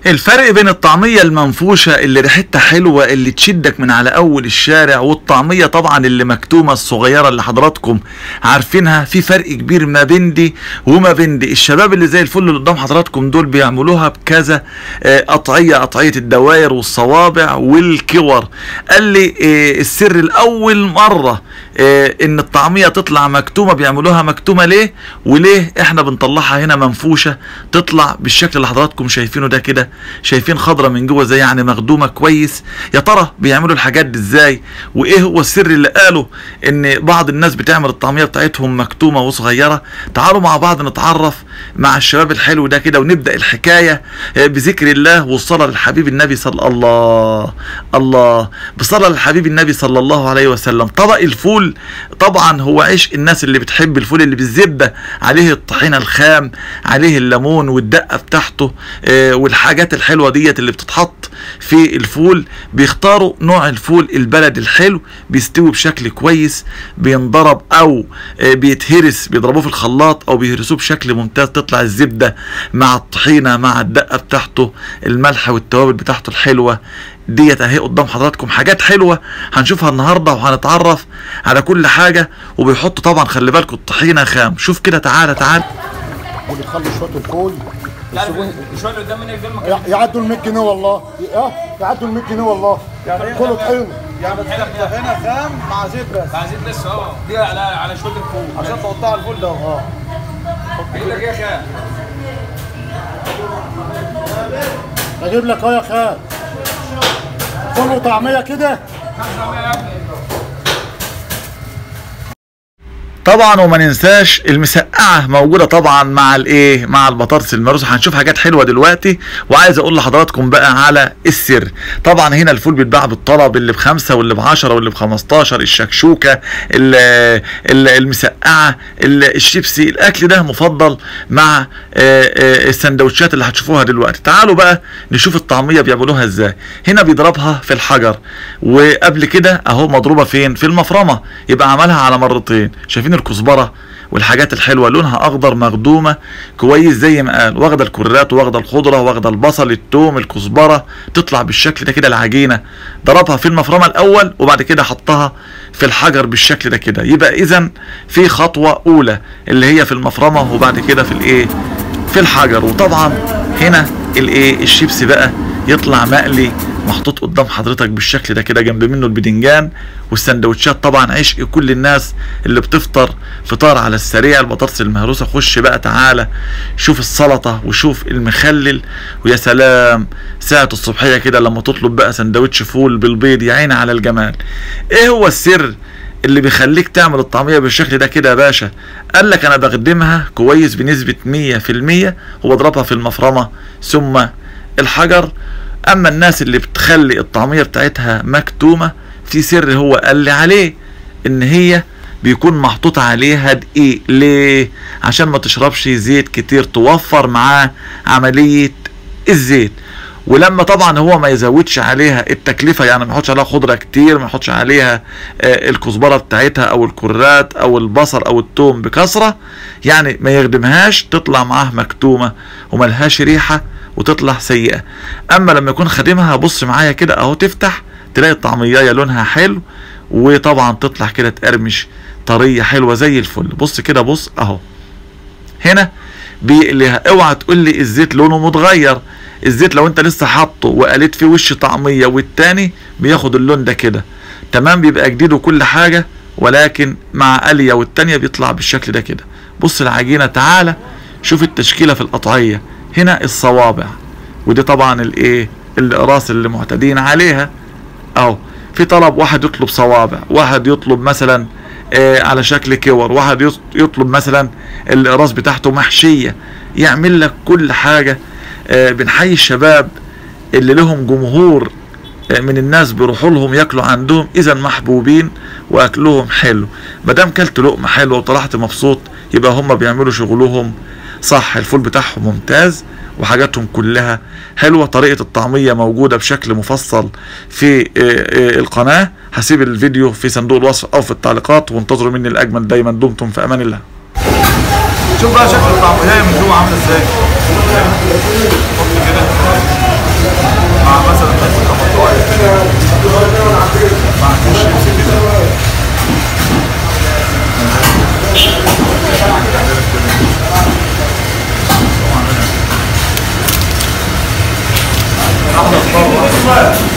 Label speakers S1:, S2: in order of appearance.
S1: الفرق بين الطعمية المنفوشة اللي ريحتها حلوة اللي تشدك من على أول الشارع والطعمية طبعا اللي مكتومة الصغيرة اللي حضراتكم عارفينها في فرق كبير ما بين دي وما بين دي الشباب اللي زي الفل اللي قدام حضراتكم دول بيعملوها بكذا آه، قطعية قطعية الدوائر والصوابع والكور قال لي آه، السر الأول مرة آه، إن الطعمية تطلع مكتومة بيعملوها مكتومة ليه وليه احنا بنطلعها هنا منفوشة تطلع بالشكل اللي حضراتكم شايفينه ده كده شايفين خضرة من جوه زي يعني مخدومة كويس يا ترى بيعملوا الحاجات دي ازاي وايه هو السر اللي قالوا ان بعض الناس بتعمل الطعمية بتاعتهم مكتومة وصغيرة تعالوا مع بعض نتعرف مع الشباب الحلو ده كده ونبدأ الحكاية آه، بذكر الله والصلاة للحبيب النبي صلى الله الله بصلاة للحبيب النبي صلى الله عليه وسلم طبق الفول طبعا هو عيش الناس اللي بتحب الفول اللي بالزبدة عليه الطحينة الخام عليه الليمون والدقة بتاعته آه، والحاجات الحلوة ديت اللي بتتحط في الفول بيختاروا نوع الفول البلد الحلو بيستوي بشكل كويس بينضرب او آه، بيتهرس بيضربوه في الخلاط او بيهرسوه بشكل ممتاز تطلع الزبدة مع الطحينة مع الدقة بتاعته الملح والتوابل بتاعته الحلوة ديت اهي قدام حضراتكم حاجات حلوة هنشوفها النهاردة وهنتعرف على كل حاجة وبيحطوا طبعا خلي بالكم الطحينة خام شوف كده تعالى تعالى
S2: وبتخلي شويه الفول
S3: لا
S2: يسيبون-
S3: شويه اللي قدام منك دول ما
S2: يع- يعدوا ال 100 جنيه والله اه يعدوا ال 100 جنيه والله كله طحين
S4: يعني هنا خام مع زيت بس
S3: عايزين بس اه دي على على شويه الفول
S4: عشان تقطع على الفول ده اه
S3: بيقول لك ايه يا خال
S2: اجيب لك اه يا خال فول وطعميه كده
S1: طبعا وما ننساش المسقعه موجوده طبعا مع الايه مع البطاطس المهروسه هنشوف حاجات حلوه دلوقتي وعايز اقول لحضراتكم بقى على السر طبعا هنا الفول بيتباع بالطلب اللي بخمسه واللي بعشرة واللي بخمستاشر الشكشوكه ال- ال- المسقعه ال- الشيبسي الاكل ده مفضل مع آه، آه، السندوتشات اللي هتشوفوها دلوقتي تعالوا بقى نشوف الطعميه بيعملوها ازاي هنا بيضربها في الحجر وقبل كده اهو مضروبه فين في المفرمه يبقى عملها على مرتين شايفين الكزبره والحاجات الحلوه لونها اخضر مخدومه كويس زي ما قال واخده الكرات واخده الخضره واخده البصل التوم الكزبره تطلع بالشكل ده كده العجينه ضربها في المفرمه الاول وبعد كده حطها في الحجر بالشكل ده كده يبقى اذا في خطوه اولى اللي هي في المفرمه وبعد كده في الايه في الحجر وطبعا هنا الايه الشيبسي بقى يطلع مقلي محطوط قدام حضرتك بالشكل ده كده جنب منه البدنجان والسندوتشات طبعا عشق كل الناس اللي بتفطر فطار على السريع البطاطس المهروسه خش بقى تعالى شوف السلطه وشوف المخلل ويا سلام ساعه الصبحيه كده لما تطلب بقى سندوتش فول بالبيض يا عيني على الجمال ايه هو السر اللي بيخليك تعمل الطعمية بالشكل ده كده يا باشا قال لك انا بخدمها كويس بنسبة 100% وبضربها في المفرمة ثم الحجر اما الناس اللي بتخلي الطعمية بتاعتها مكتومة في سر هو قال لي عليه ان هي بيكون محطوط عليها دقيق ليه عشان ما تشربش زيت كتير توفر معاه عملية الزيت ولما طبعا هو ما يزودش عليها التكلفه يعني ما يحطش عليها خضره كتير ما يحطش عليها آه، الكزبره بتاعتها او الكرات او البصل او التوم بكثره يعني ما يخدمهاش تطلع معاه مكتومه وملهاش ريحه وتطلع سيئه اما لما يكون خادمها بص معايا كده اهو تفتح تلاقي الطعمية لونها حلو وطبعا تطلع كده تقرمش طريه حلوه زي الفل بص كده بص اهو هنا بيقليها اوعى تقول لي الزيت لونه متغير الزيت لو انت لسه حاطه وقليت فيه وش طعميه والتاني بياخد اللون ده كده تمام بيبقى جديد وكل حاجه ولكن مع قليه والتانيه بيطلع بالشكل ده كده بص العجينه تعالى شوف التشكيله في القطعيه هنا الصوابع ودي طبعا الايه الاقراص اللي معتادين عليها اهو في طلب واحد يطلب صوابع واحد يطلب مثلا آه على شكل كور واحد يط- يطلب مثلا الاقراص بتاعته محشيه يعمل لك كل حاجه آه بنحيي الشباب اللي لهم جمهور آه، من الناس بيروحوا لهم ياكلوا عندهم اذا محبوبين واكلهم حلو ما دام كلت لقمه حلوه وطلعت مبسوط يبقى هم بيعملوا شغلهم صح الفول بتاعهم ممتاز وحاجاتهم كلها حلوه طريقه الطعميه موجوده بشكل مفصل في آه، آه، القناه هسيب الفيديو في صندوق الوصف او في التعليقات وانتظروا مني الاجمل دايما دمتم في امان الله شوف بقى شكل الطعميه من جوه عامله ازاي حط كده ايوه